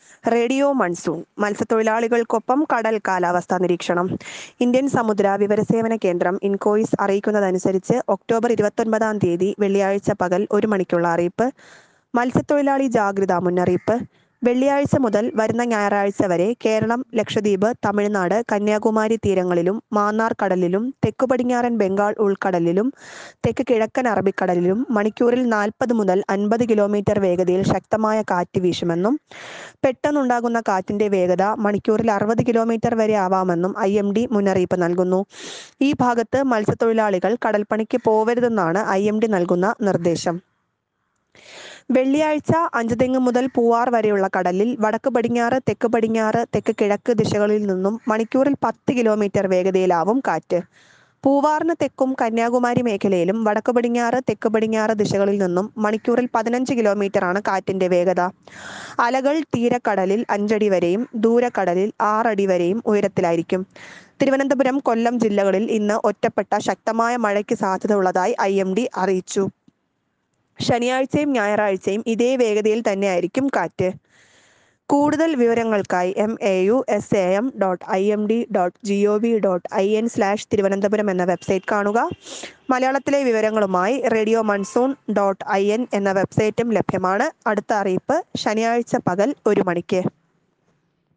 radio monsoon മത്സ്യത്തൊഴിലാളികൾക്കൊപ്പം കടൽ കാലാവസ്ഥാ നിരീക്ഷണം ഇന്ത്യൻ സമുദ്ര വിവരസേവന കേന്ദ്രം ഇൻകോയിസ് അറിയിക്കുന്നതനുസരിച്ച് ഒക്ടോബർ ഇരുപത്തൊൻപതാം തീയതി വെള്ളിയാഴ്ച പകൽ ഒരു മണിക്കുള്ള അറിയിപ്പ് മത്സ്യത്തൊഴിലാളി ജാഗ്രതാ മുന്നറിയിപ്പ് വെള്ളിയാഴ്ച മുതൽ വരുന്ന ഞായറാഴ്ച വരെ കേരളം ലക്ഷദ്വീപ് തമിഴ്നാട് കന്യാകുമാരി തീരങ്ങളിലും മാന്നാർ കടലിലും തെക്കു പടിഞ്ഞാറൻ ബംഗാൾ ഉൾക്കടലിലും തെക്ക് കിഴക്കൻ അറബിക്കടലിലും മണിക്കൂറിൽ നാൽപ്പത് മുതൽ അൻപത് കിലോമീറ്റർ വേഗതയിൽ ശക്തമായ കാറ്റ് വീശുമെന്നും പെട്ടെന്നുണ്ടാകുന്ന കാറ്റിന്റെ വേഗത മണിക്കൂറിൽ അറുപത് കിലോമീറ്റർ വരെ ആവാമെന്നും ഐ എം ഡി മുന്നറിയിപ്പ് നൽകുന്നു ഈ ഭാഗത്ത് മത്സ്യത്തൊഴിലാളികൾ കടൽപ്പണിക്ക് പോവരുതെന്നാണ് ഐ എം ഡി നൽകുന്ന നിർദ്ദേശം വെള്ളിയാഴ്ച അഞ്ചുതെങ്ങ് മുതൽ പൂവാർ വരെയുള്ള കടലിൽ വടക്ക് പടിഞ്ഞാറ് തെക്ക് പടിഞ്ഞാറ് തെക്ക് കിഴക്ക് ദിശകളിൽ നിന്നും മണിക്കൂറിൽ പത്ത് കിലോമീറ്റർ വേഗതയിലാവും കാറ്റ് പൂവാറിന് തെക്കും കന്യാകുമാരി മേഖലയിലും വടക്ക് പടിഞ്ഞാറ് തെക്ക് പടിഞ്ഞാറ് ദിശകളിൽ നിന്നും മണിക്കൂറിൽ പതിനഞ്ച് കിലോമീറ്ററാണ് കാറ്റിന്റെ വേഗത അലകൾ തീരക്കടലിൽ അഞ്ചടി വരെയും ദൂരക്കടലിൽ ആറടി വരെയും ഉയരത്തിലായിരിക്കും തിരുവനന്തപുരം കൊല്ലം ജില്ലകളിൽ ഇന്ന് ഒറ്റപ്പെട്ട ശക്തമായ മഴയ്ക്ക് സാധ്യത ഉള്ളതായി ഐ എം ഡി അറിയിച്ചു ശനിയാഴ്ചയും ഞായറാഴ്ചയും ഇതേ വേഗതയിൽ തന്നെയായിരിക്കും കാറ്റ് കൂടുതൽ വിവരങ്ങൾക്കായി M A U S A M dot I M D dot G O V dot I N slash Thiruvananthapuram എന്ന വെബ്സൈറ്റ് കാണുക മലയാളത്തിലെ വിവരങ്ങളുമായി radio monsoon dot I N എന്ന വെബ്സൈറ്റും ലഭ്യമാണ് അടുത്ത അറിയിപ്പ് ശനിയാഴ്ച പകൽ ഒരു മണിക്ക്